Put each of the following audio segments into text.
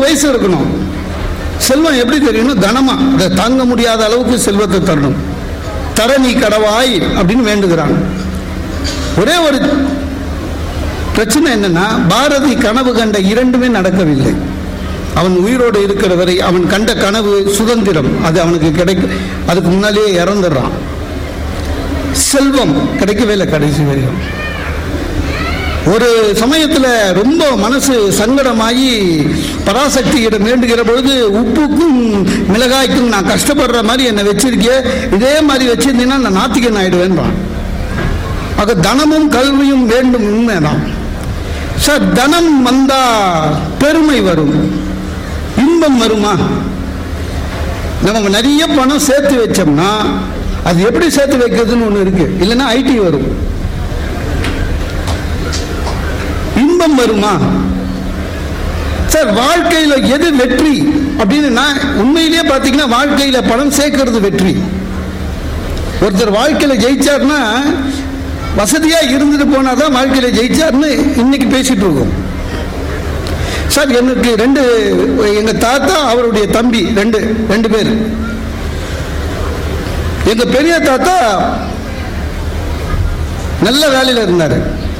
வயசு இருக்கணும் செல்வம் எப்படி தெரியணும் கனமா அதை தாங்க முடியாத அளவுக்கு செல்வத்தை தரணும் தர நீ கடவாய் அப்படின்னு வேண்டுகிறான் ஒரே ஒரு பிரச்சனை என்னன்னா பாரதி கனவு கண்ட இரண்டுமே நடக்கவில்லை அவன் உயிரோடு இருக்கிற வரை அவன் கண்ட கனவு சுதந்திரம் அது அவனுக்கு கிடைக்க அதுக்கு முன்னாலேயே இறந்துடுறான் செல்வம் கிடைக்கவே இல்லை கடைசி வரையும் ஒரு சமயத்துல ரொம்ப மனசு சங்கடமாகி பராசக்தியிடம் வேண்டுகிற பொழுது உப்புக்கும் மிளகாய்க்கும் நான் கஷ்டப்படுற மாதிரி என்னை வச்சிருக்கே இதே மாதிரி வச்சிருந்தீங்கன்னா நான் நாத்திகன் ஆயிடுவேன்றான் ஆக தனமும் கல்வியும் வேண்டும் உண்மைதான் சார் தனம் வந்தா பெருமை வரும் இன்பம் வருமா நம்ம நிறைய பணம் சேர்த்து வச்சோம்னா அது எப்படி சேர்த்து வைக்கிறதுன்னு ஒன்று இருக்கு இல்லைன்னா ஐடி வரும் இன்பம் வருமா சார் வாழ்க்கையில எது வெற்றி அப்படின்னு நான் உண்மையிலேயே பார்த்தீங்கன்னா வாழ்க்கையில பணம் சேர்க்கறது வெற்றி ஒருத்தர் வாழ்க்கையில ஜெயிச்சார்னா வசதியா இருந்துட்டு போனாதான் வாழ்க்கையில ஜெயிச்சார்னு இன்னைக்கு பேசிட்டு இருக்கோம் சார் எனக்கு ரெண்டு எங்க தாத்தா அவருடைய தம்பி ரெண்டு ரெண்டு பேர் எங்க பெரிய தாத்தா நல்ல வேலையில இருந்தாரு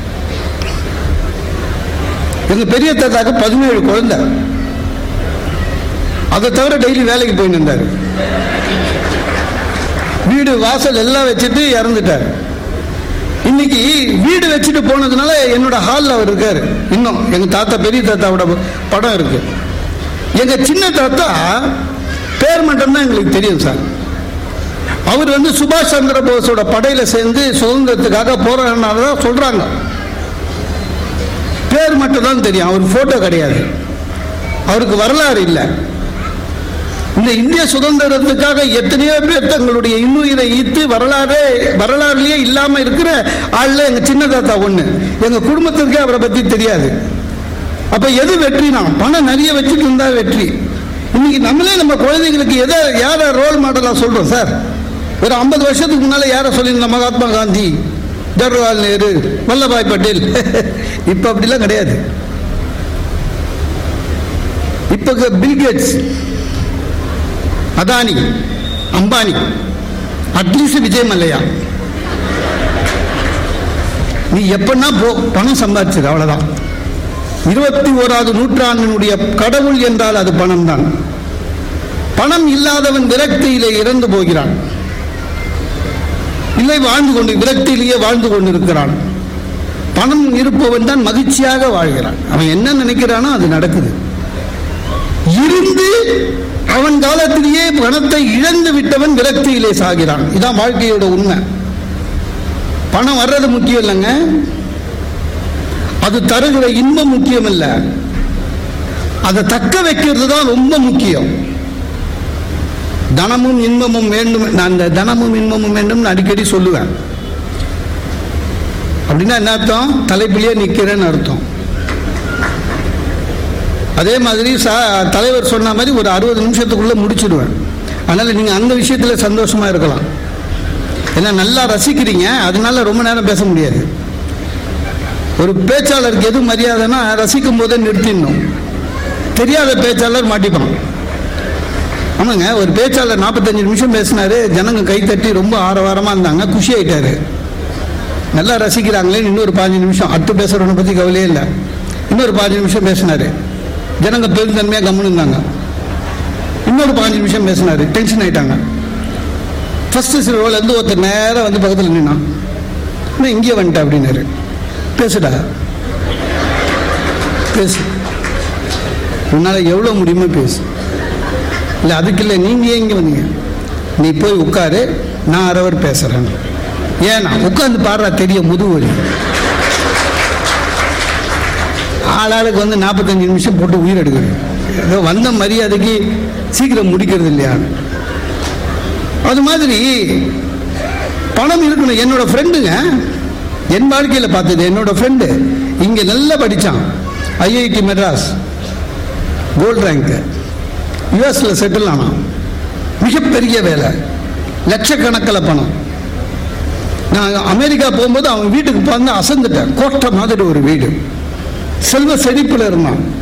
எங்க பெரிய தாத்தாக்கு பதினேழு குழந்தை அதை தவிர டெய்லி வேலைக்கு போயிட்டு இருந்தாரு வீடு வாசல் எல்லாம் வச்சுட்டு இறந்துட்டார் இன்னைக்கு வீடு வச்சுட்டு போனதுனால என்னோட ஹாலில் அவர் இருக்காரு இன்னும் எங்க தாத்தா பெரிய தாத்தாவோட படம் இருக்கு எங்க சின்ன தாத்தா பேர் மட்டும்தான் எங்களுக்கு தெரியும் சார் அவர் வந்து சுபாஷ் சந்திர போஸோட படையில சேர்ந்து சுதந்திரத்துக்காக போராடினாதான் சொல்றாங்க பேர் மட்டும் தான் தெரியும் அவர் போட்டோ கிடையாது அவருக்கு வரலாறு இல்லை இந்த இந்திய சுதந்திரத்துக்காக எத்தனையோ பேர் தங்களுடைய இன்னுயிரை ஈத்து வரலாறே வரலாறுலயே இல்லாம இருக்கிற ஆள்ல எங்க சின்ன தாத்தா ஒண்ணு எங்க குடும்பத்திற்கே அவரை பத்தி தெரியாது அப்ப எது வெற்றினா பணம் நிறைய வச்சுட்டு இருந்தா வெற்றி இன்னைக்கு நம்மளே நம்ம குழந்தைங்களுக்கு எதை யார ரோல் மாடலா சொல்றோம் சார் ஒரு ஐம்பது வருஷத்துக்கு முன்னால யார சொல்லியிருந்தோம் மகாத்மா காந்தி ஜவஹர்லால் நேரு வல்லபாய் பட்டேல் இப்ப அப்படிலாம் கிடையாது இப்ப பில்கேட்ஸ் அதானி அம்பானி அட்லீஸ்ட் விஜய் மல்லையா நீ எப்பன்னா போ பணம் சம்பாதிச்சது அவ்வளவுதான் இருபத்தி ஓராவது நூற்றாண்டினுடைய கடவுள் என்றால் அது பணம் தான் பணம் இல்லாதவன் விரக்தியிலே இறந்து போகிறான் இல்லை வாழ்ந்து கொண்டு விரக்தியிலேயே வாழ்ந்து கொண்டிருக்கிறான் பணம் இருப்பவன் தான் மகிழ்ச்சியாக வாழ்கிறான் அவன் என்ன நினைக்கிறானோ அது நடக்குது இருந்து அவன் காலத்திலேயே பணத்தை இழந்து விட்டவன் விரக்தியிலே சாகிறான் இதான் வாழ்க்கையோட உண்மை பணம் வர்றது முக்கியம் இல்லைங்க அது தருகிற இன்பம் முக்கியம் இல்ல அதை தக்க வைக்கிறது தான் ரொம்ப முக்கியம் தனமும் இன்பமும் வேண்டும் நான் இந்த தனமும் இன்பமும் வேண்டும் அடிக்கடி சொல்லுவேன் அப்படின்னா என்ன அர்த்தம் தலைப்பிலேயே நிற்கிறேன்னு அர்த்தம் அதே மாதிரி சா தலைவர் சொன்ன மாதிரி ஒரு அறுபது நிமிஷத்துக்குள்ள முடிச்சிடுவேன் அதனால நீங்க அந்த விஷயத்துல சந்தோஷமா இருக்கலாம் ஏன்னா நல்லா ரசிக்கிறீங்க அதனால ரொம்ப நேரம் பேச முடியாது ஒரு பேச்சாளருக்கு எது மரியாதைன்னா ரசிக்கும் போதே நிறுத்திடணும் தெரியாத பேச்சாளர் மாட்டிப்பான் ஆமாங்க ஒரு பேச்சாளர் நாற்பத்தஞ்சு நிமிஷம் பேசினாரு ஜனங்க கை தட்டி ரொம்ப ஆரவாரமா இருந்தாங்க குஷி ஆயிட்டாரு நல்லா ரசிக்கிறாங்களே இன்னொரு பாஞ்சு நிமிஷம் அடுத்து பேசுறவனை பத்தி கவலையே இல்லை இன்னொரு பாஞ்சு நிமிஷம் பேசினாரு ஜனங்க பெருந்தன்மையாக கம்முன்னு இருந்தாங்க இன்னொரு பாஞ்சு நிமிஷம் பேசினாரு டென்ஷன் ஆயிட்டாங்க ஃபர்ஸ்ட் சிறுவில் இருந்து ஒருத்தர் நேராக வந்து பக்கத்தில் நின்னான் நான் இங்கே வந்துட்டேன் அப்படின்னாரு பேசுடா பேசு உன்னால் எவ்வளோ முடியுமோ பேசு இல்லை அதுக்கு இல்லை நீங்கள் ஏன் இங்கே வந்தீங்க நீ போய் உட்காரு நான் அரவர் பேசுகிறேன் ஏன்னா உட்காந்து பாடுறா தெரியும் முதுவலி ஆளாளுக்கு வந்து நாற்பத்தஞ்சு நிமிஷம் போட்டு உயிர் எடுக்குது ஏதோ வந்த மரியாதைக்கு சீக்கிரம் முடிக்கிறது இல்லையா அது மாதிரி பணம் இருக்கணும் என்னோட ஃப்ரெண்டுங்க என் வாழ்க்கையில் பார்த்தது என்னோட ஃப்ரெண்டு இங்கே நல்லா படித்தான் ஐஐடி மெட்ராஸ் கோல்டு ரேங்க்கு யூஎஸில் செட்டில் ஆனான் மிகப்பெரிய வேலை லட்சக்கணக்கில் பணம் நான் அமெரிக்கா போகும்போது அவன் வீட்டுக்கு பார்த்து அசந்துட்டேன் கோட்டை மாதிரி ஒரு வீடு செல்வ செழிப்பில் இருந்தான்